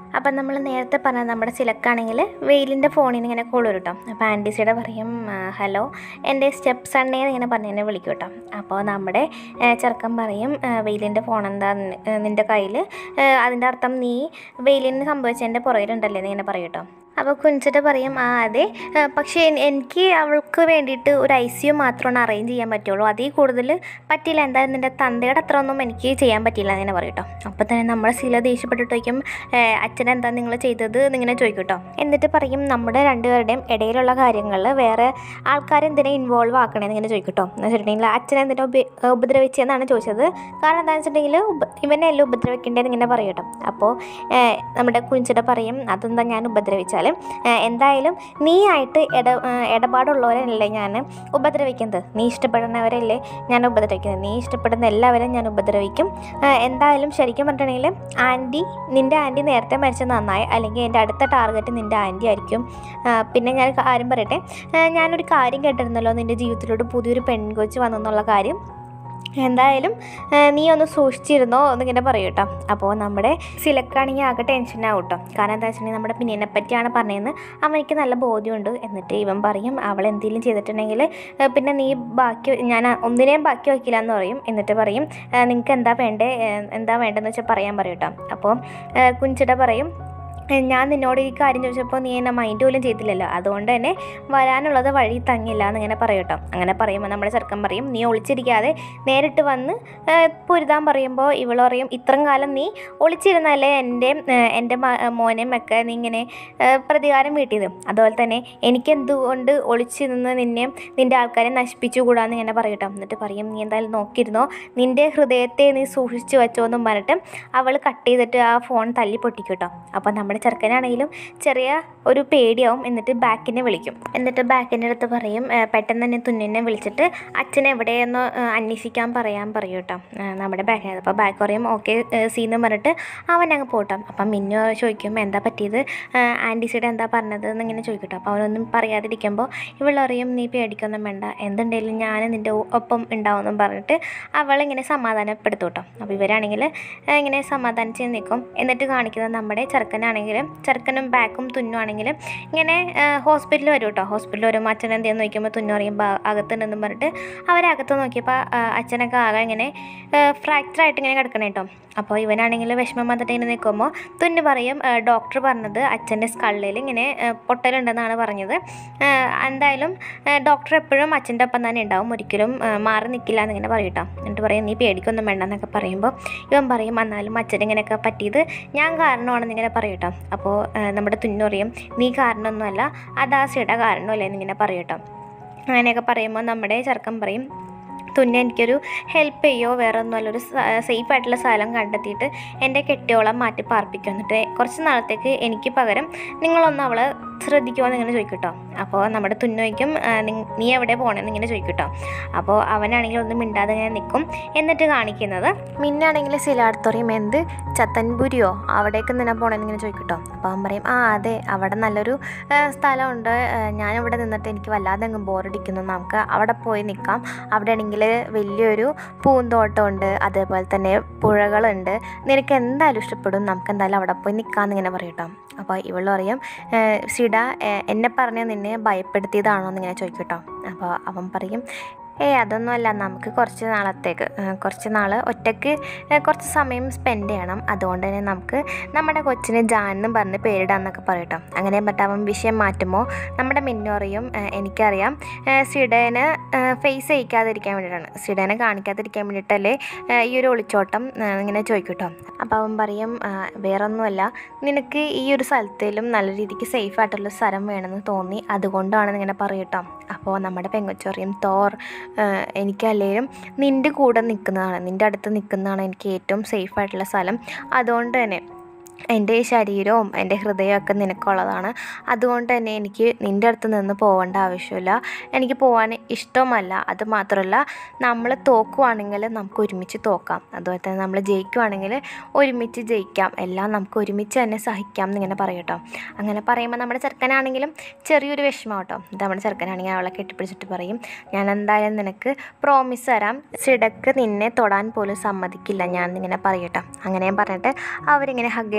അപ്പം നമ്മൾ നേരത്തെ പറഞ്ഞ നമ്മുടെ സിലക്കാണെങ്കിൽ വെയിലിൻ്റെ ഫോണിൽ നിന്ന് ഇങ്ങനെ കോൾ വരും കേട്ടോ അപ്പോൾ ആൻറ്റീസിയുടെ പറയും ആ, ഹലോ എൻ്റെ സ്റ്റെപ്പ് സണ്ണേ ഇങ്ങനെ പറഞ്ഞ് എന്നെ വിളിക്കും കേട്ടോ അപ്പോൾ നമ്മുടെ ആ, ചെറുക്കൻ പറയും ആ, വെയിലിൻ്റെ ഫോൺ എന്താ നി- ആ, നിൻ്റെ കയ്യിൽ അതിൻ്റെ അർത്ഥം നീ വെയിലിന് സംഭവിച്ചതിൻ്റെ പുറകിലുണ്ടല്ലേ എന്ന് ഇങ്ങനെ പറയും കേട്ടോ അപ്പോൾ കുഞ്ചിട്ട് പറയും ആ അതെ ആ, പക്ഷേ എൻ- എനിക്ക് അവൾക്ക് വേണ്ടിയിട്ട് ഒരു ഐ സി യു മാത്രമാണ് അറേഞ്ച് ചെയ്യാൻ പറ്റുള്ളൂ അതിൽ കൂടുതൽ പറ്റില്ല എന്തായാലും നിൻ്റെ തന്തയുടെ അത്ര ഒന്നും എനിക്ക് ചെയ്യാൻ പറ്റില്ല എന്നിങ്ങനെ പറയും കേട്ടോ അപ്പോൾ തന്നെ നമ്മുടെ ശീല ദേഷ്യപ്പെട്ടിട്ട് ചോദിക്കും അച്ഛൻ എന്താ നിങ്ങൾ ചെയ്തത് എന്നിങ്ങനെ ചോദിക്കും കേട്ടോ എന്നിട്ട് പറയും നമ്മുടെ രണ്ടുപേരുടെയും ഇടയിലുള്ള കാര്യങ്ങൾ വേറെ ആൾക്കാരെന്തിനെ ഇൻവോൾവ് ആക്കണേന്ന് ഇങ്ങനെ ചോദിക്കും കേട്ടോ എന്ന് വെച്ചിട്ടുണ്ടെങ്കിൽ അച്ഛൻ എന്തിനാ ഉപ ഉപദ്രവിച്ചതെന്നാണ് ചോദിച്ചത് കാരണം എന്താണെന്ന് വെച്ചിട്ടുണ്ടെങ്കിൽ ഉപ ഇവനെല്ലാം ഉപദ്രവിക്കേണ്ടതെന്ന് ഇങ്ങനെ പറയും കേട്ടോ അപ്പോൾ നമ്മുടെ കുഞ്ചിട പറയും അതെന്താ ഞാൻ ഉപദ്രവിച്ചാൽ എന്തായാലും നീ ആയിട്ട് ഇട ഏഹ് ഇടപാടുള്ളവരല്ലേ ഞാൻ ഉപദ്രവിക്കുന്നത് നീ ഇഷ്ടപ്പെടുന്നവരല്ലേ ഞാൻ ഉപദ്രവിക്കുന്നത് നീ ഇഷ്ടപ്പെടുന്ന എല്ലാവരും ഞാൻ ഉപദ്രവിക്കും ഏഹ് എന്തായാലും ശരിക്കും പറഞ്ഞിട്ടുണ്ടെങ്കിൽ ആൻറ്റി നിൻ്റെ ആൻറ്റി നേരത്തെ മരിച്ചത് നന്നായി അല്ലെങ്കിൽ എൻ്റെ അടുത്ത ടാർഗറ്റ് നിൻ്റെ ആൻറ്റി ആയിരിക്കും ഏഹ് പിന്നെ ഞാൻ കാര്യം പറയട്ടെ ഏഹ് ഞാനൊരു കാര്യം കേട്ടിരുന്നല്ലോ നിൻ്റെ ജീവിതത്തിലോട്ട് പുതിയൊരു പെൺകൊച്ച് വന്നെന്നുള്ള കാര്യം എന്തായാലും ഏഹ് നീ ഒന്ന് സൂക്ഷിച്ചിരുന്നോ എന്നിങ്ങനെ പറയും കേട്ടോ അപ്പോൾ നമ്മുടെ സിലക്കാണെങ്കിൽ ആകെ ടെൻഷനാവും കേട്ടോ കാരണം എന്താ വെച്ചിട്ടുണ്ടെങ്കിൽ നമ്മുടെ പിന്നിനെ പറ്റിയാണ് പറഞ്ഞതെന്ന് അവനിക്ക് നല്ല ബോധ്യമുണ്ട് എന്നിട്ട് ഇവൻ പറയും അവൾ എന്തെങ്കിലും ചെയ്തിട്ടുണ്ടെങ്കിൽ ഏഹ് പിന്നെ നീ ബാക്കി ഞാൻ ഒന്നിനെയും ബാക്കി വയ്ക്കില്ല എന്ന് പറയും എന്നിട്ട് പറയും നിങ്ങൾക്ക് എന്താ വേണ്ടേ ഏഹ് എന്താ വേണ്ടതെന്ന് വെച്ചാൽ പറയാൻ പറയും കേട്ടോ അപ്പോൾ ഏഹ് കുഞ്ചിട പറയും ഏഹ് ഞാൻ നിന്നോട് ഈ കാര്യം ചോദിച്ചപ്പോൾ നീ എന്നെ മൈൻഡ് പോലും ചെയ്തില്ലല്ലോ അതുകൊണ്ട് തന്നെ വരാനുള്ളത് വഴി തങ്ങില്ല എന്നിങ്ങനെ പറയും കേട്ടോ അങ്ങനെ പറയുമ്പോൾ നമ്മുടെ ചെറുക്കൻ പറയും നീ ഒളിച്ചിരിക്കാതെ നേരിട്ട് വന്ന് ഏഹ് പൊരുതാൻ പറയുമ്പോൾ ഇവൾ പറയും ഇത്രയും കാലം നീ ഒളിച്ചിരുന്നല്ലേ എൻ്റെ ഏഹ് എൻ്റെ മ- മോനെയും ഒക്കെ നീ ഇങ്ങനെ ഏഹ് പ്രതികാരം വീട്ടിയത് അതുപോലെ തന്നെ എനിക്ക് എന്തുകൊണ്ട് ഒളിച്ചു നിന്ന് നിന്നെ നിൻ്റെ ആൾക്കാരെ നശിപ്പിച്ചു കൂടാന്ന് ഇങ്ങനെ പറയും കേട്ടോ എന്നിട്ട് പറയും നീ എന്തായാലും നോക്കിയിരുന്നോ നിൻ്റെ ഹൃദയത്തെ നീ സൂക്ഷിച്ചു വെച്ചോ എന്നും പറഞ്ഞിട്ട് അവൾ കട്ട് ചെയ്തിട്ട് ആ ഫോൺ തല്ലി പൊട്ടിക്കും കേട്ടോ അപ്പോൾ നമ്മുടെ ചെറുക്കനാണെങ്കിലും ചെറിയ ഒരു പേടിയാവും എന്നിട്ട് ബാക്കിനെ വിളിക്കും എന്നിട്ട് ബാക്കിൻ്റെ അടുത്ത് പറയും "ഏ, പെട്ടെന്ന് തന്നെ തുന്നിനെ വിളിച്ചിട്ട് അച്ഛനെ എവിടെയെന്ന് ഏ, അന്വേഷിക്കാൻ പറയാൻ പറയും കേട്ടോ ഏ, നമ്മുടെ ബാക്കിനെ അപ്പോൾ ബാക്ക് പറയും ഓക്കെ സീന്ന് പറഞ്ഞിട്ട് അവൻ അങ്ങ് പോട്ടാം അപ്പം മിന്നു ചോദിക്കും എന്താ പറ്റിയത് ആൻറ്റീസിയുടെ എന്താ പറഞ്ഞത് എന്നിങ്ങനെ ചോദിക്കട്ടോ അപ്പോൾ അവനൊന്നും പറയാതിരിക്കുമ്പോൾ ഇവൾ പറയും നീ പേടിക്കൊന്നും വേണ്ട എന്തുണ്ടെങ്കിലും ഞാൻ നിൻ്റെ ഒപ്പം ഉണ്ടാവുമെന്നും പറഞ്ഞിട്ട് അവളിങ്ങനെ സമാധാനപ്പെടുത്തും കേട്ടോ അപ്പോൾ ഇവരാണെങ്കിൽ ഇങ്ങനെ സമാധാനിച്ച് നിൽക്കും എന്നിട്ട് കാണിക്കുന്നത് നമ്മുടെ ചെറുക്കനാണെങ്കിലും ചെറുക്കനും ബാക്കും തുന്നുവാണെങ്കിലും ഇങ്ങനെ ഹോസ്പിറ്റലിൽ വരും കേട്ടോ ഹോസ്പിറ്റലിൽ വരുമ്പോൾ അച്ഛൻ എന്തെന്ന് നോക്കുമ്പോൾ തുന്നു പറയുമ്പോൾ അകത്തുണ്ടെന്നും പറഞ്ഞിട്ട് അവരകത്ത് നോക്കിയപ്പോൾ ആ, അച്ഛനൊക്കെ ആകെ ഇങ്ങനെ ഫ്രാക്ചറായിട്ട് ഇങ്ങനെ കിടക്കണം കേട്ടോ അപ്പോൾ ഇവനാണെങ്കിൽ വിഷമം വന്നിട്ട് ഇങ്ങനെ നിൽക്കുമ്പോൾ തുന്നു പറയും ഡോക്ടർ പറഞ്ഞത് അച്ഛൻ്റെ സ്കള്ളിൽ ഇങ്ങനെ ആ, പൊട്ടലുണ്ടെന്നാണ് പറഞ്ഞത് ആ, എന്തായാലും ഡോക്ടർ എപ്പോഴും അച്ഛൻ്റെ ഒപ്പം തന്നെ ഉണ്ടാവും ഒരിക്കലും ആ, മാറി നിൽക്കില്ല എന്നിങ്ങനെ പറയും കേട്ടോ എന്നിട്ട് പറയും നീ പേടിക്കൊന്നും വേണ്ട എന്നൊക്കെ പറയുമ്പോൾ ഇവൻ പറയും എന്നാലും അച്ഛൻ ഇങ്ങനെയൊക്കെ പറ്റിയത് ഞാൻ കാരണമാണെന്ന് ഇങ്ങനെ പറയും കേട്ടോ അപ്പോൾ ആ, നമ്മുടെ തുന്നു പറയും നീ കാരണമൊന്നുമല്ല അദാസിയുടെ കാരണമല്ലേ എന്നിങ്ങനെ പറയും കേട്ടോ അങ്ങനെയൊക്കെ പറയുമ്പോൾ നമ്മുടെ ചെറുക്കൻ പറയും തുന്ന എനിക്കൊരു ഹെൽപ്പ് ചെയ്യോ വേറെ ഒന്നുമല്ല ഒരു സേഫ് ആയിട്ടുള്ള സ്ഥലം കണ്ടെത്തിയിട്ട് എൻ്റെ കെട്ടിയോളം മാറ്റി പാർപ്പിക്കും എന്നിട്ട് കുറച്ച് നാളത്തേക്ക് എനിക്ക് പകരം നിങ്ങളൊന്ന് അവളെ ശ്രദ്ധിക്കുമോ എന്നിങ്ങനെ ചോദിക്കും കേട്ടോ അപ്പോൾ നമ്മുടെ തുന്നു ചോദിക്കും "ആ, നിങ്- നീ എവിടെ പോകണമെന്ന് ഇങ്ങനെ ചോദിക്കും കേട്ടോ അപ്പോൾ അവനാണെങ്കിൽ ഒന്നും മിണ്ടാതെ ഇങ്ങനെ നിൽക്കും എന്നിട്ട് കാണിക്കുന്നത് മിന്നാണെങ്കിൽ സിലാർത്തോറിയും എന്ത് ചത്തൻപുരിയോ അവിടേക്ക് നിന്നെ പോകണമെന്ന് ഇങ്ങനെ ചോദിക്കും കേട്ടോ അപ്പോൾ അവൻ പറയും ആ അതെ അവിടെ നല്ലൊരു ആ, സ്ഥലമുണ്ട് ആ, ഞാനിവിടെ നിന്നിട്ട് എനിക്ക് വല്ലാതെ അങ്ങ് ബോറടിക്കുന്നു നമുക്ക് അവിടെ പോയി നിൽക്കാം അവിടെ ആണെങ്കിൽ വലിയൊരു പൂന്തോട്ടമുണ്ട് അതേപോലെ തന്നെ പുഴകളുണ്ട് നിനക്ക് എന്തായാലും ഇഷ്ടപ്പെടും നമുക്ക് എന്തായാലും അവിടെ പോയി നിൽക്കാമെന്ന് ഇങ്ങനെ പറയും കേട്ടോ അപ്പോൾ ഇവൾ പറയും "ഏഹ്, സിഡ ഏഹ്, എന്നെ പറഞ്ഞ നിന്നെ ഭയപ്പെടുത്തിയതാണോ എന്നിങ്ങനെ ചോദിക്കും കേട്ടോ അപ്പോൾ അവൻ പറയും ഏയ് അതൊന്നുമല്ല നമുക്ക് കുറച്ച് നാളത്തേക്ക് ഏഹ്, കുറച്ച് നാൾ ഒറ്റയ്ക്ക് ഏഹ്, കുറച്ച് സമയം സ്പെൻഡ് ചെയ്യണം അതുകൊണ്ട് തന്നെ നമുക്ക് നമ്മുടെ കൊച്ചിന് ജാൻ എന്ന് പറഞ്ഞ് പേരിടാന്നൊക്കെ പറയട്ടോ അങ്ങനെ പറ്റ അവൻ വിഷയം മാറ്റുമ്പോൾ നമ്മുടെ മിന്നോറിയും ഏഹ്, എനിക്കറിയാം ഏഹ്, സിഡേനെ ഫേസ് ചെയ്യിക്കാതിരിക്കാൻ വേണ്ടിയിട്ടാണ് സിഡേനെ കാണിക്കാതിരിക്കാൻ വേണ്ടിയിട്ടല്ലേ ഏഹ്, ഈ ഒരു ഒളിച്ചോട്ടം ഏഹ്, ഇങ്ങനെ ചോദിക്കട്ടോ അപ്പോൾ അവൻ പറയും "ആഹ്, വേറൊന്നുമല്ല നിനക്ക് ഈ ഒരു സ്ഥലത്തിലും നല്ല രീതിക്ക് സേഫ് ആയിട്ടുള്ള സ്ഥലം വേണമെന്ന് തോന്നി അതുകൊണ്ടാണ് ഇങ്ങനെ പറയട്ടോ അപ്പോൾ നമ്മുടെ പെങ്കൊച്ചറിയും തോർ ഏഹ്, എനിക്കല്ലേലും നിൻ്റെ കൂടെ നിൽക്കുന്നതാണ് നിൻ്റെ അടുത്ത് നിൽക്കുന്നതാണ് എനിക്ക് ഏറ്റവും സേഫ് ആയിട്ടുള്ള സ്ഥലം അതുകൊണ്ട് തന്നെ എൻ്റെ ശരീരവും എൻ്റെ ഹൃദയമൊക്കെ നിനക്കുള്ളതാണ് അതുകൊണ്ട് തന്നെ എനിക്ക് നിൻ്റെ അടുത്ത് നിന്ന് പോകേണ്ട ആവശ്യമില്ല എനിക്ക് പോകാൻ ഇഷ്ടവുമല്ല അത് മാത്രമല്ല നമ്മൾ തോക്കുവാണെങ്കിൽ നമുക്ക് ഒരുമിച്ച് തോക്കാം അതുപോലെ തന്നെ നമ്മൾ ജയിക്കുവാണെങ്കിൽ ഒരുമിച്ച് ജയിക്കാം എല്ലാം നമുക്ക് ഒരുമിച്ച് തന്നെ സഹിക്കാം എന്നിങ്ങനെ പറയട്ടോ അങ്ങനെ പറയുമ്പോൾ നമ്മുടെ ചെറുക്കനാണെങ്കിലും ചെറിയൊരു വിഷമം കേട്ടോ ഇത് നമ്മുടെ ചെറുക്കനാണെങ്കിൽ അവളെ കെട്ടിപ്പിടിച്ചിട്ട് പറയും ഞാൻ എന്തായാലും നിനക്ക് പ്രോമിസ് തരാം സിടക്ക് നിന്നെ തൊടാൻ പോലും സമ്മതിക്കില്ല ഞാൻ ഇങ്ങനെ പറയട്ടോ അങ്ങനെ പറഞ്ഞിട്ട് അവരിങ്ങനെ ഹഗ് ചെയ്ത്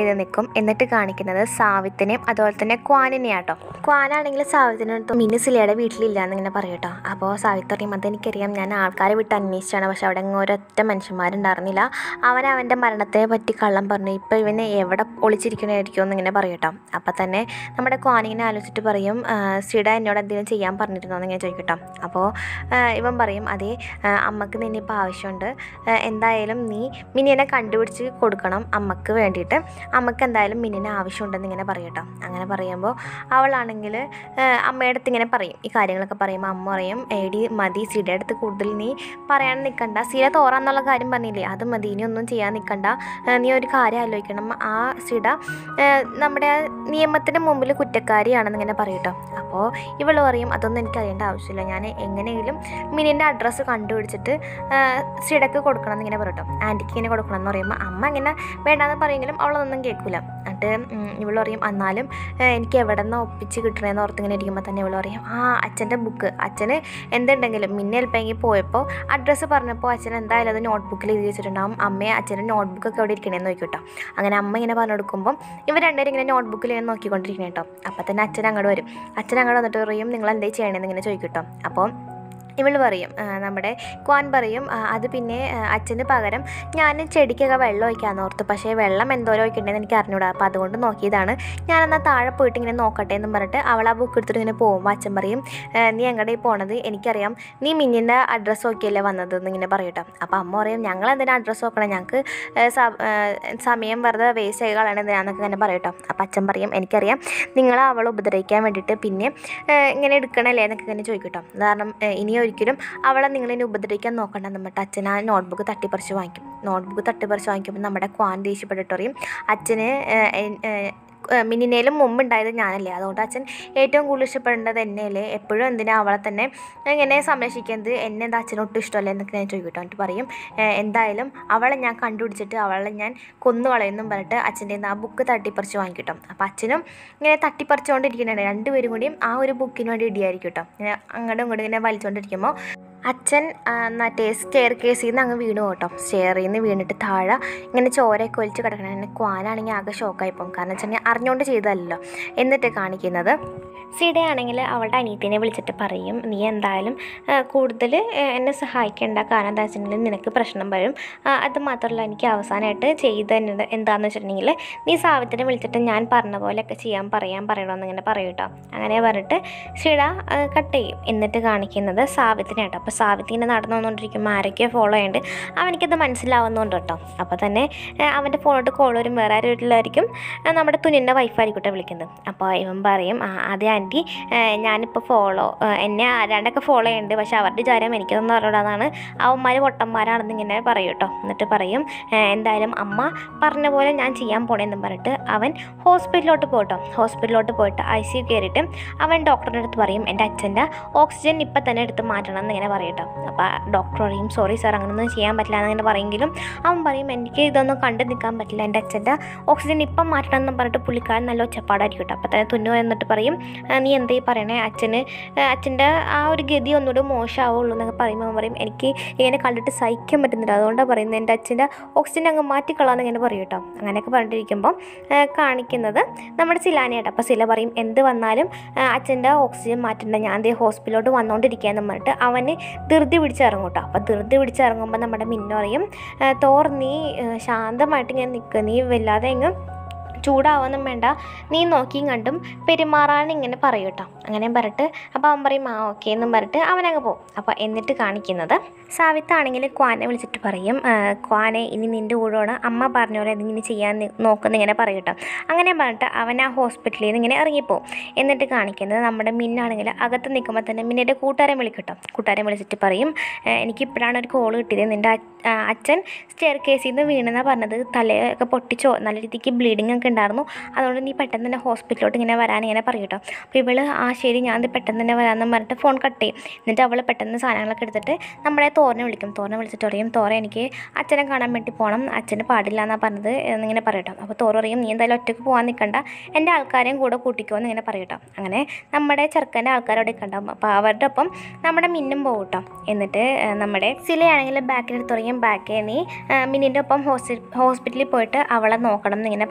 ചെയ്ത് നിൽക്കും എന്നിട്ട് കാണിക്കുന്നത് സാവിത്തിനെയും അതുപോലെ തന്നെ ക്വാനിനെയാട്ടോ ക്വാനാണെങ്കിൽ സാവിത്തിനടുത്ത് മിന്നു സിലയുടെ വീട്ടിലില്ല എന്നിങ്ങനെ പറയും കേട്ടോ അപ്പോൾ സാവിത്ത് പറയും അതെനിക്കറിയാം ഞാൻ ആൾക്കാരെ വിട്ട് അന്വേഷിച്ചാണ് പക്ഷെ അവിടെ അങ്ങ് ഒരൊറ്റ മനുഷ്യന്മാരുണ്ടായിരുന്നില്ല അവൻ അവൻ്റെ മരണത്തെ പറ്റി കള്ളം പറഞ്ഞു ഇപ്പോൾ ഇവന് എവിടെ ഒളിച്ചിരിക്കണായിരിക്കും എന്നിങ്ങനെ പറയും കേട്ടോ അപ്പം തന്നെ നമ്മുടെ ക്വാനിങ്ങനെ ആലോചിച്ചിട്ട് പറയും "ആ, സിഡ എന്നോട് എന്തെങ്കിലും ചെയ്യാൻ പറഞ്ഞിരുന്നോ എന്നിങ്ങനെ ചോദിക്കും കേട്ടോ അപ്പോൾ ഇവൻ പറയും അതേ ആ, അമ്മക്ക് നിന്നെ ഇപ്പോൾ ആവശ്യമുണ്ട് ആ, എന്തായാലും നീ മിനിനെ കണ്ടുപിടിച്ച് കൊടുക്കണം അമ്മക്ക് വേണ്ടിയിട്ട് അമ്മക്ക് എന്തായാലും മിനിനെ ആവശ്യമുണ്ടെന്ന് ഇങ്ങനെ പറയും കേട്ടോ അങ്ങനെ പറയുമ്പോൾ അവളാണെങ്കിൽ അമ്മയുടെ അടുത്ത് ഇങ്ങനെ പറയും ഈ കാര്യങ്ങളൊക്കെ പറയുമ്പോൾ അമ്മ പറയും എടി മതി സിയുടെ അടുത്ത് കൂടുതൽ നീ പറയാൻ നിൽക്കണ്ട സിര തോറാന്നുള്ള കാര്യം പറഞ്ഞില്ലേ അത് മതി ഇനി ഒന്നും ചെയ്യാൻ നിൽക്കണ്ട ആ, നീ ഒരു കാര്യം ആലോചിക്കണം ആ സിഡ ആ, നമ്മുടെ നിയമത്തിൻ്റെ മുമ്പിൽ കുറ്റക്കാരിയാണെന്ന് ഇങ്ങനെ പറയും കേട്ടോ അപ്പോൾ ഇവൾ പറയും അതൊന്നും എനിക്ക് അറിയേണ്ട ആവശ്യമില്ല ഞാൻ എങ്ങനെയെങ്കിലും മിനിൻ്റെ അഡ്രസ്സ് കണ്ടുപിടിച്ചിട്ട് സിഡക്ക് കൊടുക്കണം എന്നിങ്ങനെ പറയും കേട്ടോ ആൻറ്റിക്ക് ഇങ്ങനെ കൊടുക്കണം എന്ന് പറയുമ്പോൾ അമ്മ ഇങ്ങനെ വേണ്ടാന്ന് പറയുമെങ്കിലും അവളതൊന്നും കേൾക്കില്ല എന്നിട്ട് ഇവൾ പറയും എന്നാലും ആ, എനിക്ക് എവിടെ നിന്ന് ഒപ്പിച്ച് കിട്ടണമെന്ന് ഓർത്ത് ഇങ്ങനെ ഇരിക്കുമ്പോൾ തന്നെ ഇവൾ പറയും ആ അച്ഛൻ്റെ ബുക്ക് അച്ഛന് എന്തുണ്ടെങ്കിലും മിന്നെ എൽപ്പെങ്കിൽ പോയപ്പോൾ അഡ്രസ്സ് പറഞ്ഞപ്പോൾ അച്ഛൻ എന്തായാലും അത് നോട്ട്ബുക്കിൽ എഴുതി വെച്ചിട്ടുണ്ടാവും അമ്മയെ അച്ഛൻ്റെ നോട്ട്ബുക്കൊക്കെ എവിടെ ഇരിക്കണേന്ന് നോക്കി കേട്ടോ അങ്ങനെ അമ്മ ഇങ്ങനെ പറഞ്ഞു കൊടുക്കുമ്പോൾ ഇവർ രണ്ടുപേരും ഇങ്ങനെ നോട്ട്ബുക്കിൽ ഇങ്ങനെ നോക്കിക്കൊണ്ടിരിക്കണേ കേട്ടോ അപ്പം തന്നെ അച്ഛൻ അങ്ങോട്ട് വരും അച്ഛൻ അങ്ങോട്ട് വന്നിട്ട് പറയും നിങ്ങൾ എന്തേ ചെയ്യണമെന്ന് ഇങ്ങനെ ചോദിക്കും കേട്ടോ അപ്പോൾ ഇവൾ പറയും ആ, നമ്മുടെ ക്വാൻ പറയും ആ, അത് പിന്നെ ആ, അച്ഛന് പകരം ഞാൻ ചെടിക്കൊക്കെ വെള്ളം ഒഴിക്കാമെന്ന് ഓർത്തു പക്ഷേ വെള്ളം എന്തോരം ഒഴിക്കണ്ടേന്ന് എനിക്ക് അറിഞ്ഞൂടാ അപ്പോൾ അതുകൊണ്ട് നോക്കിയതാണ് ഞാനെന്നാൽ താഴെ പോയിട്ട് ഇങ്ങനെ നോക്കട്ടെ എന്നും പറഞ്ഞിട്ട് അവൾ ആ ബുക്ക് എടുത്തിട്ട് ഇങ്ങനെ പോകുമ്പോൾ അച്ഛൻ പറയും "ഏ, നീ എങ്ങടെ പോണത് എനിക്കറിയാം നീ മിന്നിൻ്റെ അഡ്രസ്സ് നോക്കിയല്ലേ വന്നത് എന്നിങ്ങനെ പറയട്ടോ അപ്പോൾ അമ്മ പറയും ഞങ്ങൾ എന്തിനാ അഡ്രസ്സ് നോക്കണം ഞങ്ങൾക്ക് ഏ, സ- ഏ, സമയം വെറുതെ വേസ്റ്റ് ആയി കളയണത് എന്തിനാന്നൊക്കെ ഇങ്ങനെ പറയട്ടോ അപ്പോൾ അച്ഛൻ പറയും എനിക്കറിയാം നിങ്ങൾ അവളെ ഉപദ്രവിക്കാൻ വേണ്ടിയിട്ട് പിന്നെ ഏ, ഇങ്ങനെ എടുക്കണല്ലേ എന്നൊക്കെ ഇങ്ങനെ ചോദിക്കട്ടോ കാരണം ഏ, ഇനി ഒരിക്കലും അവളെ നിങ്ങളിനി ഉപദ്രവിക്കാൻ നോക്കണ്ടെന്ന് പറഞ്ഞിട്ട് അച്ഛൻ ആ നോട്ട്ബുക്ക് തട്ടിപ്പറിച്ച് വാങ്ങിക്കും നോട്ട്ബുക്ക് തട്ടിപ്പറിച്ച് വാങ്ങിക്കുമ്പോൾ നമ്മുടെ ക്വാൻ ദേഷ്യപ്പെട്ടിട്ട് പറയും അച്ഛന് ഏ, എൻ- ഏ, മിനിനേലും മുമ്പുണ്ടായത് ഞാനല്ലേ അതുകൊണ്ട് അച്ഛൻ ഏറ്റവും കൂടുതൽ ഇഷ്ടപ്പെടേണ്ടത് എന്നെയല്ലേ എപ്പോഴും എന്തിനാ അവളെ തന്നെ ഇങ്ങനെ സംരക്ഷിക്കുന്നത് എന്നെ എന്താ അച്ഛനൊട്ടും ഇഷ്ടമല്ല എന്നൊക്കെ ഞാൻ ചോദിക്കട്ടോ എന്നിട്ട് പറയും "ഏഹ് എന്തായാലും അവളെ ഞാൻ കണ്ടുപിടിച്ചിട്ട് അവളെ ഞാൻ കൊന്നു കളയുന്നും പറഞ്ഞിട്ട് അച്ഛൻ്റെ കയ്യിൽ നിന്ന് ആ ബുക്ക് തട്ടിപ്പറിച്ച് വാങ്ങിക്കിട്ടോ അപ്പോൾ അച്ഛനും ഇങ്ങനെ തട്ടിപ്പറിച്ചുകൊണ്ടിരിക്കുന്നുണ്ട് രണ്ടുപേരും കൂടിയും ആ ഒരു ബുക്കിന് വേണ്ടി ഇടിയായിരിക്കും കേട്ടോ ഇങ്ങനെ അങ്ങോട്ടും ഇങ്ങോട്ടും ഇങ്ങനെ വലിച്ചുകൊണ്ടിരിക്കുമ്പോൾ അച്ഛൻ ആ, മറ്റേ സ്റ്റെയർ കേസിൽ നിന്ന് അങ്ങ് വീണു കേട്ടോ സ്റ്റെയറിൽ നിന്ന് വീണിട്ട് താഴെ ഇങ്ങനെ ചോരയൊക്കെ ഒലിച്ച് കിടക്കണം എന്നെ ക്വാനാണെങ്കിൽ ആകെ ഷോക്കായി പോകും കാരണം വെച്ചാൽ അറിഞ്ഞുകൊണ്ട് ചെയ്തതല്ലോ എന്നിട്ട് കാണിക്കുന്നത് സിഡയാണെങ്കിൽ അവളുടെ അനിയത്തിനെ വിളിച്ചിട്ട് പറയും നീ എന്തായാലും കൂടുതൽ എന്നെ സഹായിക്കേണ്ട കാരണം എന്താ വെച്ചിട്ടുണ്ടെങ്കിൽ നിനക്ക് പ്രശ്നം വരും ആ, അത് മാത്രമല്ല എനിക്ക് അവസാനമായിട്ട് ചെയ്ത് തന്നത് എന്താണെന്ന് വെച്ചിട്ടുണ്ടെങ്കിൽ നീ സാവിത്തിനെ വിളിച്ചിട്ട് ഞാൻ പറഞ്ഞ പോലെയൊക്കെ ചെയ്യാൻ പറയാൻ പറയണമെന്ന് ഇങ്ങനെ പറയും കേട്ടോ അങ്ങനെ പറഞ്ഞിട്ട് ഷിഡ കട്ട് ചെയ്യും എന്നിട്ട് കാണിക്കുന്നത് സാവിത്തിനെ കേട്ടോ അപ്പോൾ സാവിത്തി ഇങ്ങനെ നടന്നു വന്നുകൊണ്ടിരിക്കുമ്പോൾ ആരൊക്കെയോ ഫോളോ ചെയ്യുന്നുണ്ട് അവനിക്കത് മനസ്സിലാവുന്നുണ്ട് കേട്ടോ അപ്പോൾ തന്നെ ആ, അവൻ്റെ ഫോണോട്ട് കോൾ വരും വേറെ ആരും ഇല്ലായിരിക്കും ആ, നമ്മുടെ തുനിൻ്റെ വൈഫായിരിക്കും കേട്ടോ വിളിക്കുന്നത് അപ്പോൾ ഇവൻ പറയും "ആ, അതെ ആൻറ്റി ഞാനിപ്പോൾ ഫോളോ എന്നെ ആരാണ്ടൊക്കെ ഫോളോ ചെയ്യുന്നുണ്ട് പക്ഷെ അവരുടെ വിചാരം എനിക്കൊന്നും അറിയിടാന്നാണ് അവന്മാർ പൊട്ടന്മാരാണെന്ന് ഇങ്ങനെ പറയും കേട്ടോ എന്നിട്ട് പറയും "ഏ, എന്തായാലും അമ്മ പറഞ്ഞ പോലെ ഞാൻ ചെയ്യാൻ പോണേന്നും പറഞ്ഞിട്ട് അവൻ ഹോസ്പിറ്റലിലോട്ട് പോട്ടോ ഹോസ്പിറ്റലിലോട്ട് പോയിട്ട് ഐ സി യു കയറിയിട്ട് അവൻ ഡോക്ടറുടെ അടുത്ത് പറയും എൻ്റെ അച്ഛൻ്റെ ഓക്സിജൻ ഇപ്പം തന്നെ എടുത്ത് മാറ്റണം എന്നിങ്ങനെ പറയും കേട്ടോ അപ്പോൾ ഡോക്ടർ പറയും സോറി സാർ അങ്ങനെയൊന്നും ചെയ്യാൻ പറ്റില്ല എന്നിങ്ങനെ പറയെങ്കിലും അവൻ പറയും എനിക്ക് ഇതൊന്നും കണ്ടു നിൽക്കാൻ പറ്റില്ല എൻ്റെ അച്ഛൻ്റെ ഓക്സിജൻ ഇപ്പം മാറ്റണം എന്ന് പറഞ്ഞിട്ട് പുള്ളിക്കാരൻ നല്ല ഒച്ചപ്പാടായിരിക്കും കേട്ടോ അപ്പോൾ തന്നെ തുന്നു എന്നിട്ട് പറയും "ആ, നീ എന്തേ പറയണേ അച്ഛന് ആ, അച്ഛൻ്റെ ആ ഒരു ഗതി ഒന്നുകൂടെ മോശമാവുള്ളൂ എന്നൊക്കെ പറയുമ്പോൾ അവൻ പറയും എനിക്ക് ഇങ്ങനെ കണ്ടിട്ട് സഹിക്കാൻ പറ്റുന്നില്ല അതുകൊണ്ടാണ് പറയുന്നത് എൻ്റെ അച്ഛൻ്റെ ഓക്സിജൻ അങ്ങ് മാറ്റിക്കളാന്ന് ഇങ്ങനെ പറയും കേട്ടോ അങ്ങനെയൊക്കെ പറഞ്ഞിട്ടിരിക്കുമ്പോൾ ആ, കാണിക്കുന്നത് നമ്മുടെ സിലാനയാട്ടോ അപ്പോൾ സില പറയും എന്ത് വന്നാലും ആ, അച്ഛൻ്റെ ഓക്സിജൻ മാറ്റേണ്ട ഞാൻ ദേ ഹോസ്പിറ്റലിലോട്ട് വന്നുകൊണ്ടിരിക്കുകയെന്ന് പറഞ്ഞിട്ട് അവന് ധൃതി പിടിച്ചിറങ്ങും കേട്ടോ അപ്പോൾ ധൃതി പിടിച്ചിറങ്ങുമ്പോൾ നമ്മുടെ മിന്നു പറയും "ആ, തോർ നീ ആ, ശാന്തമായിട്ട് ഇങ്ങനെ നിൽക്കുക നീ വല്ലാതെ അങ്ങ് ചൂടാവൊന്നും വേണ്ട നീ നോക്കിയും കണ്ടും പെരുമാറാൻ ഇങ്ങനെ പറയും കേട്ടോ അങ്ങനെ പറഞ്ഞിട്ട് അപ്പോൾ അവൻ പറയും ആ ഓക്കെ എന്നും പറഞ്ഞിട്ട് അവനങ്ങ് പോകും അപ്പോൾ എന്നിട്ട് കാണിക്കുന്നത് സാവിത്താണെങ്കിൽ ക്വാനെ വിളിച്ചിട്ട് പറയും "ആ, ക്വാനെ ഇനി നിൻ്റെ കൂടെയാണ് അമ്മ പറഞ്ഞ പോലെ ഇതിങ്ങനെ ചെയ്യാൻ നി- നോക്കുന്ന ഇങ്ങനെ പറയും കേട്ടോ അങ്ങനെ പറഞ്ഞിട്ട് അവൻ ആ ഹോസ്പിറ്റലിൽ നിന്ന് ഇങ്ങനെ ഇറങ്ങിപ്പോവും എന്നിട്ട് കാണിക്കുന്നത് നമ്മുടെ മിന്നാണെങ്കിൽ അകത്ത് നിൽക്കുമ്പോൾ തന്നെ മിന്നിൻ്റെ കൂട്ടുകാരെ വിളിക്കും കേട്ടോ കൂട്ടുകാരെ വിളിച്ചിട്ട് പറയും "ഏ, എനിക്കിപ്പോഴാണ് ഒരു കോൾ കിട്ടിയത് നിൻ്റെ അ- ആ, അച്ഛൻ സ്റ്റെയർ കേസിൽ നിന്ന് വീണെന്നാണ് പറഞ്ഞത് തലയൊക്കെ പൊട്ടിച്ചോ നല്ല രീതിക്ക് ബ്ലീഡിംഗ് ഒക്കെ ഉണ്ടായിരുന്നു അതുകൊണ്ട് നീ പെട്ടെന്ന് തന്നെ ഹോസ്പിറ്റലിലോട്ട് ഇങ്ങനെ വരാൻ ഇങ്ങനെ പറയും കേട്ടോ അപ്പോൾ ഇവള് ആ ശരി ഞാൻ ഇത് പെട്ടെന്ന് തന്നെ വരാമെന്ന് പറഞ്ഞിട്ട് ഫോൺ കട്ട് ചെയ്യും എന്നിട്ട് അവൾ പെട്ടെന്ന് സാധനങ്ങളൊക്കെ എടുത്തിട്ട് നമ്മളെ തോരനെ വിളിക്കും തോരനെ വിളിച്ചിട്ട് പറയും തോര എനിക്ക് അച്ഛനെ കാണാൻ വേണ്ടി പോകണം അച്ഛന് പാടില്ല എന്നാണ് പറഞ്ഞത് എന്നിങ്ങനെ പറയട്ടോ അപ്പോൾ തോറ പറയും നീ എന്തായാലും ഒറ്റയ്ക്ക് പോകാൻ നിൽക്കണ്ട എൻ്റെ ആൾക്കാരെയും കൂടെ കൂട്ടിക്കോ എന്നിങ്ങനെ പറയട്ടോ അങ്ങനെ നമ്മുടെ ചെറുക്കൻ്റെ ആൾക്കാരവിടെ ഉണ്ടാവും അപ്പോൾ അവരുടെ ഒപ്പം നമ്മുടെ മിന്നും പോകും കേട്ടോ എന്നിട്ട് ആ, നമ്മുടെ സിലയാണെങ്കിൽ ബാക്കിലെടുത്ത് പറയും ബാക്കേ നീ ആ, മിന്നിൻ്റെ ഒപ്പം ഹോസ്പി ഹോസ്പിറ്റലിൽ പോയിട്ട് അവളെ നോക്കണം എന്നിങ്ങനെ പറയും കേട്ടോ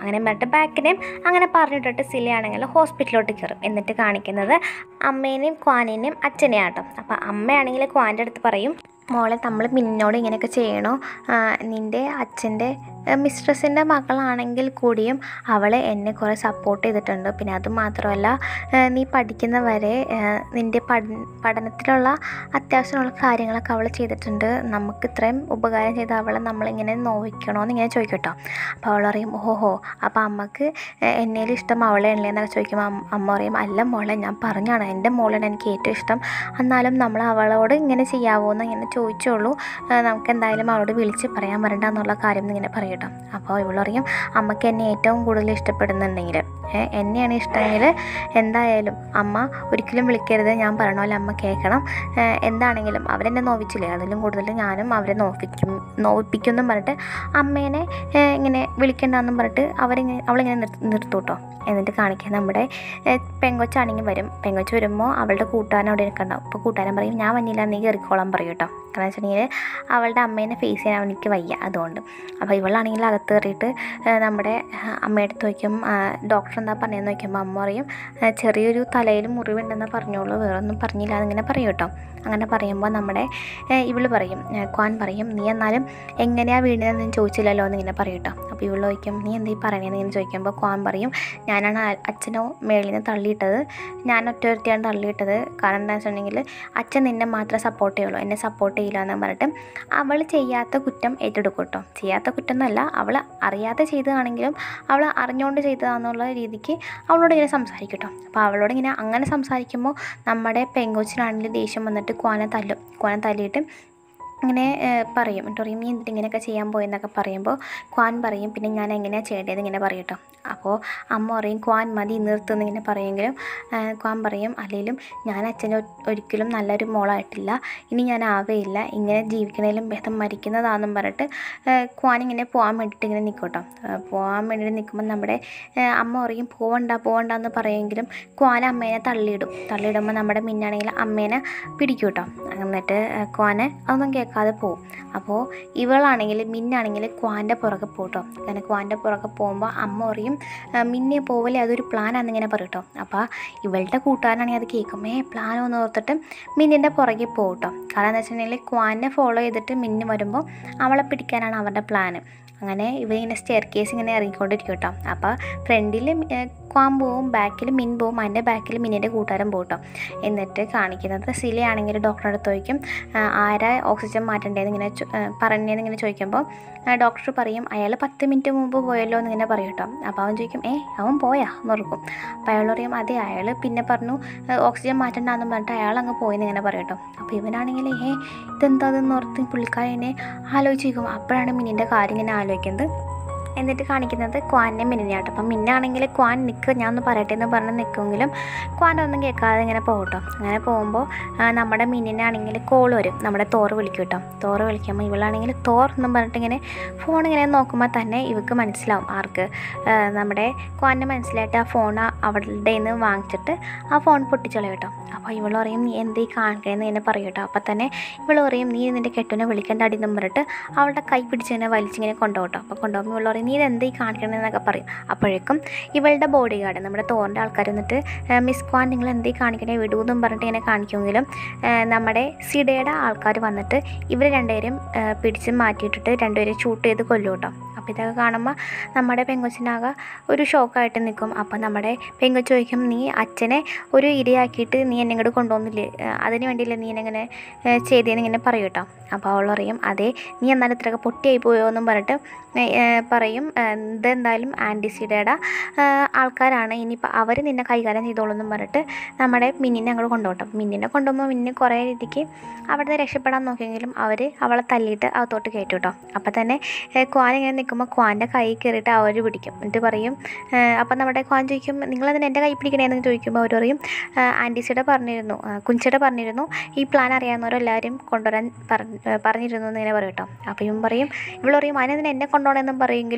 അങ്ങനെ പറഞ്ഞിട്ട് ബാക്കിനെയും അങ്ങനെ പറഞ്ഞിട്ടിട്ട് സിലയാണെങ്കിൽ ഹോസ്പിറ്റലിലോട്ട് കയറും എന്നിട്ട് കാണിക്കുന്നത് അമ്മേനെയും ക്വാനിനെയും അച്ഛനെയും ആട്ടോ അപ്പോൾ അമ്മയാണെങ്കിൽ ക്വാൻ്റെ അടുത്ത് പറയും മോളെ നമ്മൾ മിന്നോട് ഇങ്ങനെയൊക്കെ ചെയ്യണോ ആ, നിൻ്റെ അച്ഛൻ്റെ മിസ്ട്രസിൻ്റെ മകളാണെങ്കിൽ കൂടിയും അവൾ എന്നെ കുറേ സപ്പോർട്ട് ചെയ്തിട്ടുണ്ട് പിന്നെ അത് മാത്രമല്ല ആ, നീ പഠിക്കുന്ന വരെ ആ, നിൻ്റെ പഠ പഠനത്തിലുള്ള അത്യാവശ്യമുള്ള കാര്യങ്ങളൊക്കെ അവൾ ചെയ്തിട്ടുണ്ട് നമുക്ക് ഇത്രയും ഉപകാരം ചെയ്ത അവളെ നമ്മളിങ്ങനെ നോവിക്കണോന്ന് ഇങ്ങനെ ചോദിക്കട്ടോ അപ്പോൾ അവൾ പറയും ഓഹോ അപ്പോൾ അമ്മക്ക് എന്നേലും ഇഷ്ടം അവളെ ഉള്ളേ എന്നൊക്കെ ചോദിക്കുമ്പോൾ അമ്മ- അമ്മ പറയും അല്ല മോളെ ഞാൻ പറഞ്ഞാണ് എൻ്റെ മോളാണ് എനിക്ക് ഏറ്റവും ഇഷ്ടം എന്നാലും നമ്മൾ അവളോട് ഇങ്ങനെ ചെയ്യാവോ എന്ന് ഇങ്ങനെ ചോദിച്ചോളൂ ആ, നമുക്ക് എന്തായാലും അവളോട് വിളിച്ച് പറയാൻ വരണ്ട എന്നുള്ള കാര്യം ഇങ്ങനെ പറയട്ടോ അപ്പോൾ ഇവൾ പറയും അമ്മയ്ക്ക് എന്നെ ഏറ്റവും കൂടുതൽ ഇഷ്ടപ്പെടുന്നുണ്ടെങ്കിൽ ഏ, എന്നെയാണ് ഇഷ്ടമെങ്കിൽ എന്തായാലും അമ്മ ഒരിക്കലും വിളിക്കരുത് ഞാൻ പറയണ പോലെ അമ്മ കേൾക്കണം ഏ, എന്താണെങ്കിലും അവരെന്നെ നോവിച്ചില്ലേ അതിലും കൂടുതൽ ഞാനും അവരെ നോവിക്കും നോവിപ്പിക്കുമെന്നും പറഞ്ഞിട്ട് അമ്മേനെ ഏ, ഇങ്ങനെ വിളിക്കണ്ടെന്നും പറഞ്ഞിട്ട് അവരിങ്ങനെ അവളിങ്ങനെ നിർ നിർത്തൂട്ടോ എന്നിട്ട് കാണിക്കാൻ നമ്മുടെ ഏ, പെങ്കൊച്ചാണെങ്കിൽ വരും പെങ്കൊച്ച് വരുമ്പോൾ അവളുടെ കൂട്ടുകാരൻ അവിടെ ഇരിക്കണ്ടാവും അപ്പോൾ കൂട്ടുകാരൻ പറയും ഞാൻ വന്നില്ല നീ കയറിക്കോളാൻ പറയും കേട്ടോ കാരണം വെച്ചിട്ടുണ്ടെങ്കിൽ അവളുടെ അമ്മേനെ ഫേസ് ചെയ്യാൻ അവനിക്ക് വയ്യ അതുകൊണ്ട് അപ്പോൾ ഇവളാണെങ്കിൽ അകത്ത് കയറിയിട്ട് ഏ, നമ്മുടെ ആ, അമ്മയുടെ അടുത്ത് ചോദിക്കും ഡോക്ടർ എന്താ പറഞ്ഞതെന്ന് ചോദിക്കുമ്പോൾ അമ്മ പറയും "ഏ, ചെറിയൊരു തലയിൽ മുറിവുണ്ടെന്ന് പറഞ്ഞോളൂ വേറെ ഒന്നും പറഞ്ഞില്ല എന്നിങ്ങനെ പറയും കേട്ടോ അങ്ങനെ പറയുമ്പോൾ നമ്മുടെ ഇവൾ പറയും ഏ, ക്വാൻ പറയും നീ എന്നാലും എങ്ങനെയാണ് വീണതെന്ന് ചോദിച്ചില്ലല്ലോ എന്നിങ്ങനെ പറയും കേട്ടോ അപ്പോൾ ഇവൾ ചോദിക്കും നീ എന്താ ഈ പറയണേന്ന് ഇങ്ങനെ ചോദിക്കുമ്പോൾ ക്വാൻ പറയും ഞാനാണ് ആ- അച്ഛനോ മേളിൽ നിന്ന് തള്ളിയിട്ടത് ഞാൻ ഒറ്റ ഒരുത്തിയാണ് തള്ളിയിട്ടത് കാരണം എന്താ വെച്ചിട്ടുണ്ടെങ്കിൽ അച്ഛൻ നിന്നെ മാത്രമേ സപ്പോർട്ട് ചെയ്യുള്ളൂ എന്നെ സപ്പോർട്ട് ചെയ്യില്ല എന്ന് പറഞ്ഞിട്ട് അവൾ ചെയ്യാത്ത കുറ്റം ഏറ്റെടുക്കും കേട്ടോ ചെയ്യാത്ത കുറ്റം എന്നല്ല അവൾ അറിയാതെ ചെയ്തതാണെങ്കിലും അവൾ അറിഞ്ഞുകൊണ്ട് ചെയ്തതാണെന്നുള്ള രീതിക്ക് അവളോട് ഇങ്ങനെ സംസാരിക്കും കേട്ടോ അപ്പോൾ അവളോട് ഇങ്ങനെ അങ്ങനെ സംസാരിക്കുമ്പോൾ നമ്മുടെ പെങ്കൊച്ചിനാണെങ്കിൽ ദേഷ്യം വന്നിട്ട് ക്വാനെ തല്ലും ക്വാനെ തല്ലിയിട്ട് ഇങ്ങനെ ഏഹ്, പറയും എന്നിട്ട് പറയും നീ എന്തിട്ട് ഇങ്ങനെയൊക്കെ ചെയ്യാൻ പോയെന്നൊക്കെ പറയുമ്പോൾ ക്വാൻ പറയും പിന്നെ ഞാൻ എങ്ങനെയാണ് ചെയ്യേണ്ടത് ഇങ്ങനെ പറയും കേട്ടോ അപ്പോൾ അമ്മ പറയും ക്വാൻ മതി നിർത്തുന്ന ഇങ്ങനെ പറയുമെങ്കിലും ഏഹ്, ക്വാൻ പറയും അല്ലെങ്കിലും ഞാൻ അച്ഛനെ ഒ- ഒരിക്കലും നല്ലൊരു മോളായിട്ടില്ല ഇനി ഞാൻ ആവേയില്ല ഇങ്ങനെ ജീവിക്കണേലും ഭേദം മരിക്കുന്നതാണെന്നും പറഞ്ഞിട്ട് ഏഹ്, ക്വാൻ ഇങ്ങനെ പോകാൻ വേണ്ടിയിട്ട് ഇങ്ങനെ നിൽക്കും കേട്ടോ ഏഹ്, പോകാൻ വേണ്ടിയിട്ട് നിൽക്കുമ്പോൾ നമ്മുടെ ഏഹ്, അമ്മ പറയും പോവണ്ട പോവണ്ട എന്ന് പറയുമെങ്കിലും ക്വാൻ അമ്മേനെ തള്ളിയിടും തള്ളിയിടുമ്പോൾ നമ്മുടെ മിന്നാണെങ്കിൽ അമ്മേനെ പിടിക്കും കേട്ടോ എന്നിട്ട് ഏഹ്, ക്വാന് അതൊന്നും കേൾക്കാതെ പോവും അപ്പോൾ ഇവളാണെങ്കിൽ മിന്നാണെങ്കിൽ ക്വാൻ്റെ പുറകെ പോട്ടോ അങ്ങനെ ക്വാൻ്റെ പുറകെ പോകുമ്പോൾ അമ്മ പറയും "ആ, മിന്നെ പോവല്ലേ അതൊരു പ്ലാനാണെന്ന് ഇങ്ങനെ പറയും കേട്ടോ അപ്പോൾ ഇവളുടെ കൂട്ടുകാരനാണെങ്കിൽ അത് കേൾക്കും ഏ പ്ലാനോ എന്ന് ഓർത്തിട്ട് മിന്നിൻ്റെ പുറകെ പോകും കേട്ടോ കാരണം എന്താ വെച്ചിട്ടുണ്ടെങ്കിൽ ക്വാനെ ഫോളോ ചെയ്തിട്ട് മിന്ന് വരുമ്പോൾ അവളെ പിടിക്കാനാണ് അവരുടെ പ്ലാന് അങ്ങനെ ഇവരിങ്ങനെ സ്റ്റെയർ കേസ് ഇങ്ങനെ ഇറങ്ങിക്കൊണ്ടിരിക്കും കേട്ടോ അപ്പോൾ ഫ്രണ്ടിൽ ക്വാൻ പോവും ബാക്കിൽ മിൻ പോവും അതിൻ്റെ ബാക്കിൽ മിന്നിൻ്റെ കൂട്ടുകാരൻ പോകും കേട്ടോ എന്നിട്ട് കാണിക്കുന്നത് സിലയാണെങ്കിൽ ഡോക്ടറെ അടുത്ത് ചോദിക്കും "ആ, ആരാ ഓക്സിജൻ മാറ്റേണ്ടതെന്ന് ഇങ്ങനെ ചോ- ആ, പറഞ്ഞതെന്ന് ഇങ്ങനെ ചോദിക്കുമ്പോൾ ഡോക്ടർ പറയും അയാൾ പത്ത് മിനിറ്റ് മുമ്പ് പോയല്ലോ എന്ന് ഇങ്ങനെ പറയും കേട്ടോ അപ്പോൾ അവൻ ചോദിക്കും ഏ അവൻ പോയാ എന്ന് ഓർക്കും അപ്പോൾ അയാൾ പറയും അതെ അയാൾ പിന്നെ പറഞ്ഞു "ഏ, ഓക്സിജൻ മാറ്റണ്ടെന്ന് പറഞ്ഞിട്ട് അയാൾ അങ്ങ് പോയെന്ന് ഇങ്ങനെ പറയും കേട്ടോ അപ്പോൾ ഇവനാണെങ്കിൽ ഏ ഇതെന്താ അതെന്ന് ഓർത്ത് പുള്ളിക്കാരനെ ആലോചിക്കും അപ്പോഴാണ് മിനിൻ്റെ കാര്യം ഇങ്ങനെ ആലോചിക്കുന്നത് എന്നിട്ട് കാണിക്കുന്നത് ക്വാനെ മിന്നിനാട്ടോ അപ്പം മിന്നാണെങ്കിൽ ക്വാൻ നിൽക്ക് ഞാൻ ഒന്ന് പറയട്ടെ എന്ന് പറഞ്ഞ് നിൽക്കുമെങ്കിലും ക്വാൻ ഒന്നും കേൾക്കാതെ ഇങ്ങനെ പോകട്ടോ അങ്ങനെ പോകുമ്പോൾ ആ, നമ്മുടെ മിന്നിനാണെങ്കിൽ കോൾ വരും നമ്മുടെ തോറ് വിളിക്കും കേട്ടോ തോറ് വിളിക്കുമ്പോൾ ഇവളാണെങ്കിൽ തോർ എന്നും പറഞ്ഞിട്ട് ഇങ്ങനെ ഫോൺ ഇങ്ങനെ നോക്കുമ്പോൾ തന്നെ ഇവക്ക് മനസ്സിലാവും ആർക്ക് ആ, നമ്മുടെ ക്വാൻ്റെ മനസ്സിലായിട്ട് ആ ഫോൺ അവളുടെ നിന്ന് വാങ്ങിച്ചിട്ട് ആ ഫോൺ പൊട്ടിച്ചളയും കേട്ടോ അപ്പോൾ ഇവൾ പറയും നീ എന്തീ കാണിക്കണമെന്ന് ഇങ്ങനെ പറയും കേട്ടോ അപ്പോൾ തന്നെ ഇവൾ പറയും നീ നിൻ്റെ കെട്ടുനെ വിളിക്കേണ്ട അടി എന്നും പറഞ്ഞിട്ട് അവളുടെ കൈ പിടിച്ചിങ്ങനെ വലിച്ചിങ്ങനെ കൊണ്ടുപോകട്ടോ അപ്പോൾ കൊണ്ടുപോകുമ്പോൾ ഇവൾ പറയും നീ ഇതെന്തീ കാണിക്കണമെന്നൊക്കെ പറയും അപ്പോഴേക്കും ഇവളുടെ ബോഡി ഗാർഡ് നമ്മുടെ തോറിൻ്റെ ആൾക്കാർ വന്നിട്ട് "ഏ, മിസ് ക്വാൻ നിങ്ങൾ എന്തീ കാണിക്കണേ വിടൂ എന്നും പറഞ്ഞിട്ട് ഇങ്ങനെ കാണിക്കുമെങ്കിലും ഏ, നമ്മുടെ സിഡയുടെ ആൾക്കാർ വന്നിട്ട് ഇവർ രണ്ടുപേരും ഏ, പിടിച്ച് മാറ്റിയിട്ടിട്ട് രണ്ടുപേരും ഷൂട്ട് ചെയ്ത് കൊല്ലും കേട്ടോ അപ്പോൾ ഇതൊക്കെ കാണുമ്പോൾ നമ്മുടെ പെങ്കൊച്ചിനാകെ ഒരു ഷോക്കായിട്ട് നിൽക്കും അപ്പോൾ നമ്മുടെ പെങ്കൊച്ച് ചോദിക്കും നീ അച്ഛനെ ഒരു ഇരയാക്കിയിട്ട് നീ എന്നെ ഇങ്ങോട്ട് കൊണ്ടുവന്നില്ലേ ഏ, അതിന് വേണ്ടിയില്ലേ നീ എന്നെ ചെയ്തതെന്ന് ഇങ്ങനെ പറയും കേട്ടോ അപ്പോൾ അവൾ പറയും അതെ നീ എന്നാലും ഇത്രയൊക്കെ പൊട്ടിയായി പോയോ എന്നും പറഞ്ഞിട്ട് ഏ, ഏ, പറയും ഏ, ഇതെന്തായാലും ആൻറ്റിസിഡയുടെ ആൾക്കാരാണ് ഇനിയിപ്പോൾ അവർ നിന്നെ കൈകാര്യം ചെയ്തോളൂ എന്നും പറഞ്ഞിട്ട് നമ്മുടെ മിന്നിനെ അങ്ങോട്ട് കൊണ്ടുപോകട്ടോ മിന്നിനെ കൊണ്ടുപോകുമ്പോൾ മിന്നിന് കുറേ രീതിക്ക് അവിടുന്ന് രക്ഷപ്പെടാൻ നോക്കിയെങ്കിലും അവർ അവളെ തല്ലിയിട്ട് അകത്തോട്ട് കയറ്റും കേട്ടോ അപ്പോൾ തന്നെ ഏ, ക്വാൻ ഇങ്ങനെ നിൽക്കുമ്പോൾ ക്വാൻ്റെ കൈ കയറിയിട്ട് അവർ പിടിക്കും എന്നിട്ട് പറയും ഏ, അപ്പോൾ നമ്മുടെ ക്വാൻ ചോദിക്കും നിങ്ങളതിന് എൻ്റെ കൈ പിടിക്കണേന്ന് ചോദിക്കുമ്പോൾ അവർ പറയും ആൻറ്റിസിയുടെ പറഞ്ഞിരുന്നു ആ, കുഞ്ചിയുടെ പറഞ്ഞിരുന്നു ഈ പ്ലാൻ അറിയാവുന്നവരെല്ലാവരും കൊണ്ടുവരാൻ പറഞ്ഞ് പറഞ്ഞിരുന്നു എന്ന് ഇങ്ങനെ പറയും കേട്ടോ അപ്പോൾ ഇവൻ പറയും ഇവൾ പറയും അതിനെതിന് എന്നെ കൊണ്ടുപോകണമെന്നും പറയുമെങ്കിലും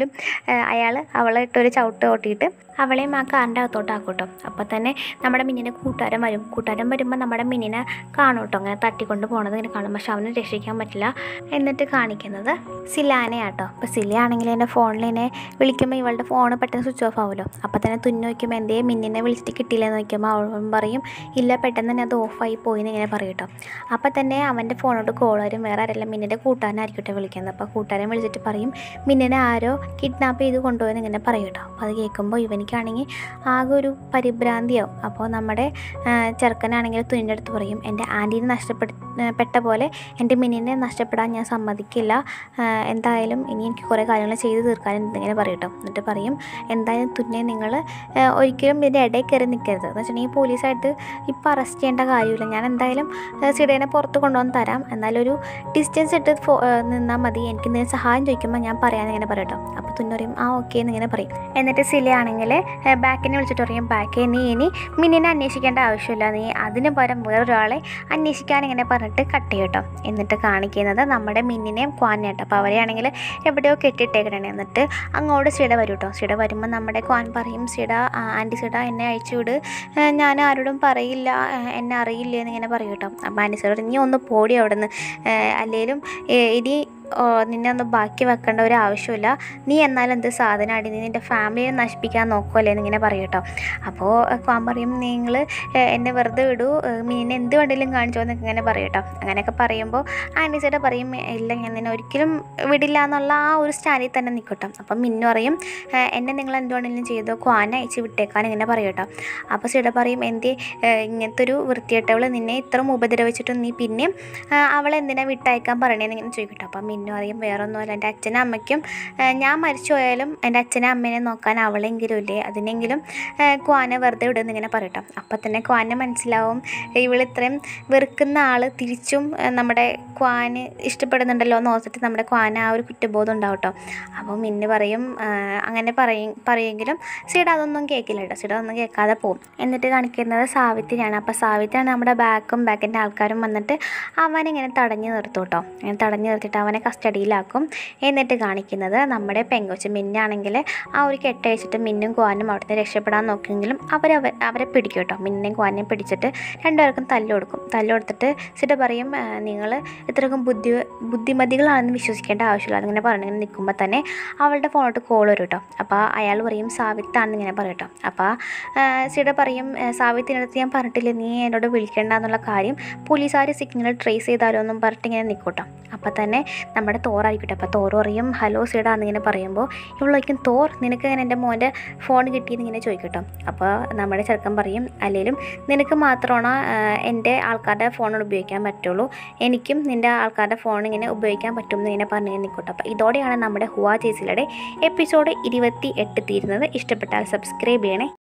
എന്തായാലും അയാൾ അവളെ ഇട്ടൊരു ചവിട്ട് ഓട്ടിയിട്ട് അവളെയും ആ കാറിൻ്റെ അകത്തോട്ട് ആക്കും കേട്ടോ അപ്പോൾ തന്നെ നമ്മുടെ മിന്നിനെ കൂട്ടുകാരൻ വരും കൂട്ടുകാരൻ വരുമ്പോൾ നമ്മുടെ മിന്നിനെ കാണും കേട്ടോ അങ്ങനെ തട്ടിക്കൊണ്ട് പോണത് ഇങ്ങനെ കാണും പക്ഷെ അവനെ രക്ഷിക്കാൻ പറ്റില്ല എന്നിട്ട് കാണിക്കുന്നത് സിലാനയാട്ടോ അപ്പോൾ സിലയാണെങ്കിൽ എൻ്റെ ഫോണിൽ എന്നെ വിളിക്കുമ്പോൾ ഇവളുടെ ഫോൺ പെട്ടെന്ന് സ്വിച്ച് ഓഫ് ആവുമല്ലോ അപ്പോൾ തന്നെ തുന്നു നോക്കുമ്പോൾ എന്തേ മിന്നിനെ വിളിച്ചിട്ട് കിട്ടിയില്ലെന്ന് നോക്കുമ്പോൾ അവൻ പറയും ഇല്ല പെട്ടെന്ന് തന്നെ അത് ഓഫായി പോയി എന്ന് ഇങ്ങനെ പറയും കേട്ടോ അപ്പോൾ തന്നെ അവൻ്റെ ഫോണോട്ട് കോൾ വരും വേറെ ആരെല്ലാം മിന്നിൻ്റെ കൂട്ടുകാരനായിരിക്കും കേട്ടോ വിളിക്കുന്നത് അപ്പോൾ കൂട്ടുകാരൻ വിളിച്ചിട്ട് പറയും മിന്നിനെ ആരോ കിഡ്നാപ്പ് ചെയ്ത് കൊണ്ടുപോയെന്ന് ഇങ്ങനെ പറയും കേട്ടോ അപ്പോൾ അത് കേൾക്കുമ്പോൾ ഇവനിക്കാണെങ്കിൽ ആകെ ഒരു പരിഭ്രാന്തിയാവും അപ്പോൾ നമ്മുടെ ആ, ചെറുക്കനാണെങ്കിൽ തുനിൻ്റെ അടുത്ത് പറയും എൻ്റെ ആൻറ്റീനെ നഷ്ടപ്പെടു പെട്ട പോലെ എൻ്റെ മിന്നിനെ നഷ്ടപ്പെടാൻ ഞാൻ സമ്മതിക്കില്ല ആ, എന്തായാലും ഇനി എനിക്ക് കുറേ കാര്യങ്ങൾ ചെയ്തു തീർക്കാനുണ്ട് ഇങ്ങനെ പറയും കേട്ടോ എന്നിട്ട് പറയും എന്തായാലും തുന്നെ നിങ്ങൾ ഒരിക്കലും ഇതിൻ്റെ ഇടയിൽ കയറി നിൽക്കരുത് എന്ന് വെച്ചിട്ടുണ്ടെങ്കിൽ പോലീസായിട്ട് ഇപ്പോൾ അറസ്റ്റ് ചെയ്യേണ്ട കാര്യമില്ല ഞാൻ എന്തായാലും ആ, സിഡേനെ പുറത്ത് കൊണ്ടുവന്ന് തരാം എന്നാലും ഒരു ഡിസ്റ്റൻസ് ഇട്ട് ഫോ നിന്നാൽ മതി എനിക്ക് എന്തെങ്കിലും സഹായം ചോദിക്കുമ്പോൾ ഞാൻ പറയാമെന്ന് ഇങ്ങനെ പറയും കേട്ടോ അപ്പോൾ തുന്നു പറയും ആ ഓക്കെ എന്നിങ്ങനെ പറയും എന്നിട്ട് സിലയാണെങ്കിൽ ബാക്കിനെ വിളിച്ചിട്ട് പറയും ബാക്കി നീ ഇനി മിന്നിനെ അന്വേഷിക്കേണ്ട ആവശ്യമില്ല നീ അതിന് പകരം വേറൊരാളെ അന്വേഷിക്കാൻ ഇങ്ങനെ പറഞ്ഞിട്ട് കട്ട് ചെയ്യും കേട്ടോ എന്നിട്ട് കാണിക്കുന്നത് നമ്മുടെ മിന്നിനെയും ക്വാനെയും കേട്ടോ അപ്പോൾ അവരെയാണെങ്കിൽ എവിടെയോ കെട്ടിയിട്ടേക്കണേ എന്നിട്ട് അങ്ങോട്ട് സിട വരും കേട്ടോ സിട വരുമ്പോൾ നമ്മുടെ ക്വാൻ പറയും സിട ആൻറ്റി സിട എന്നെ അയച്ചു വിട് ഏ, ഞാൻ ആരോടും പറയില്ല ഏ, എന്നെ അറിയില്ല എന്നിങ്ങനെ പറയും കേട്ടോ അപ്പോൾ ആൻറ്റി സിട പറയും, നീ ഒന്ന് പോടി അവിടെ നിന്ന് അല്ലെങ്കിലും ഇനി ഓ, നിന്നെ ഒന്ന് ബാക്കി വെക്കേണ്ട ഒരു ആവശ്യമില്ല നീ എന്നാലും എന്ത് സാധനമാണ് നീ നിൻ്റെ ഫാമിലിയെ നശിപ്പിക്കാൻ നോക്കുമല്ലേ എന്നിങ്ങനെ പറയും കേട്ടോ അപ്പോൾ ക്വാൻ പറയും നിങ്ങൾ എന്നെ വെറുതെ വിടൂ ഏഹ് മീനിനെ എന്ത് വേണമെങ്കിലും കാണിച്ചോ എന്നൊക്കെ ഇങ്ങനെ പറയും കേട്ടോ അങ്ങനെയൊക്കെ പറയുമ്പോൾ ആൻറ്റീസേട്ട പറയും ഇല്ല ഞാൻ നിന്നെ ഒരിക്കലും വിടില്ല എന്നുള്ള ആ ഒരു സ്റ്റാൻഡിൽ തന്നെ നിൽക്കട്ടോ അപ്പം മിന്നു പറയും ഏഹ് എന്നെ നിങ്ങൾ എന്ത് വേണമെങ്കിലും ചെയ്തോ ക്വാന അയച്ച് വിട്ടേക്കാൻ ഇങ്ങനെ പറയും കേട്ടോ അപ്പോൾ സിട പറയും എന്തേ ഏഹ് ഇങ്ങനത്തെ ഒരു വൃത്തിയായിട്ടവൾ നിന്നെ ഇത്രയും ഉപദ്രവിച്ചിട്ടും നീ പിന്നെയും ഏഹ് അവളെ എന്തിനാ വിട്ടയക്കാൻ പറയണേന്ന് ഇങ്ങനെ ചോദിക്കട്ടോ അപ്പം മിന്നു പറയും വേറെ ഒന്നുമല്ല എൻ്റെ അച്ഛനും അമ്മയ്ക്കും ഏഹ് ഞാൻ മരിച്ചു പോയാലും എൻ്റെ അച്ഛനെ അമ്മേനെ നോക്കാൻ അവളെങ്കിലും ഇല്ലേ അതിനെങ്കിലും ഏഹ് ക്വാനെ വെറുതെ വിടുമെന്ന് ഇങ്ങനെ പറയട്ടോ അപ്പം തന്നെ ക്വാന് മനസ്സിലാവും ഇവൾ ഇത്രയും വെറുക്കുന്ന ആൾ തിരിച്ചും ഏഹ് നമ്മുടെ ക്വാന് ഇഷ്ടപ്പെടുന്നുണ്ടല്ലോ എന്ന് ഓർത്തിട്ട് നമ്മുടെ ക്വാന് ആ ഒരു കുറ്റബോധം ഉണ്ടാവും കേട്ടോ അപ്പോൾ മിന്ന് പറയും ഏഹ് അങ്ങനെ പറയും പറയുമെങ്കിലും സീഡ അതൊന്നും കേൾക്കില്ല കേട്ടോ സീഡ ഒന്നും കേൾക്കാതെ പോകും എന്നിട്ട് കാണിക്കുന്നത് സാവിത്രിയാണ് അപ്പോൾ സാവിത്രിയാണ് നമ്മുടെ ബാക്കും ബാക്കിൻ്റെ ആൾക്കാരും വന്നിട്ട് അവനിങ്ങനെ തടഞ്ഞു നിർത്തും കേട്ടോ അങ്ങനെ തടഞ്ഞു നിർത്തിയിട്ട് അവനെ കസ്റ്റഡിയിലാക്കും എന്നിട്ട് കാണിക്കുന്നത് നമ്മുടെ പെങ്കൊച്ച് മിന്നാണെങ്കിൽ ആ ഒരു കെട്ടഴിച്ചിട്ട് മിന്നും ക്വാനും അവിടുന്ന് രക്ഷപ്പെടാൻ നോക്കിയെങ്കിലും അവർ അവരെ പിടിക്കും കേട്ടോ മിന്നിനെയും ക്വാനെയും പിടിച്ചിട്ട് രണ്ടുപേർക്കും തല്ല് കൊടുക്കും തല്ല് കൊടുത്തിട്ട് സിഡ പറയും നിങ്ങൾ ഇത്രക്കും ബുദ്ധി ബുദ്ധിമതികളാണെന്ന് വിശ്വസിക്കേണ്ട ആവശ്യമില്ല അതിങ്ങനെ പറഞ്ഞിങ്ങനെ നിൽക്കുമ്പോൾ തന്നെ അവളുടെ ഫോണോട്ട് കോൾ വരും കേട്ടോ അപ്പോൾ അയാൾ പറയും സാവിത്താണെന്ന് ഇങ്ങനെ പറയും കേട്ടോ അപ്പോൾ സിഡ പറയും സാവിത്തിൻ്റെ അടുത്ത് ഞാൻ പറഞ്ഞിട്ടില്ല നീ എന്നോട് വിളിക്കേണ്ട എന്നുള്ള കാര്യം പോലീസുകാർ സിഗ്നൽ ട്രേസ് ചെയ്താലോ എന്നും പറഞ്ഞിട്ട് ഇങ്ങനെ നിൽക്കും കേട്ടോ അപ്പോൾ തന്നെ നമ്മുടെ തോറായിരിക്കട്ടെ അപ്പോൾ തോറ് പറയും ഹലോ സിഡ എന്നിങ്ങനെ പറയുമ്പോൾ ഇവളൊരിക്കും തോർ നിനക്ക് ഇങ്ങനെ എൻ്റെ മോൻ്റെ ഫോൺ കിട്ടിയെന്ന് ഇങ്ങനെ ചോദിക്കും കേട്ടോ അപ്പോൾ നമ്മുടെ ചെറുക്കൻ പറയും അല്ലെങ്കിലും നിനക്ക് മാത്രമാണ് ആഹ്, എൻ്റെ ആൾക്കാരുടെ ഫോൺ ഉപയോഗിക്കാൻ പറ്റുള്ളൂ എനിക്കും നിൻ്റെ ആൾക്കാരുടെ ഫോൺ ഇങ്ങനെ ഉപയോഗിക്കാൻ പറ്റും എന്ന് ഇങ്ങനെ പറഞ്ഞു നിൽക്കട്ടെ അപ്പോൾ ഇതോടെയാണ് നമ്മുടെ ഹുവാ ചേസിലയുടെ എപ്പിസോഡ് ഇരുപത്തി എട്ട് തീരുന്നത് ഇഷ്ടപ്പെട്ടാൽ സബ്സ്ക്രൈബ് ചെയ്യണേ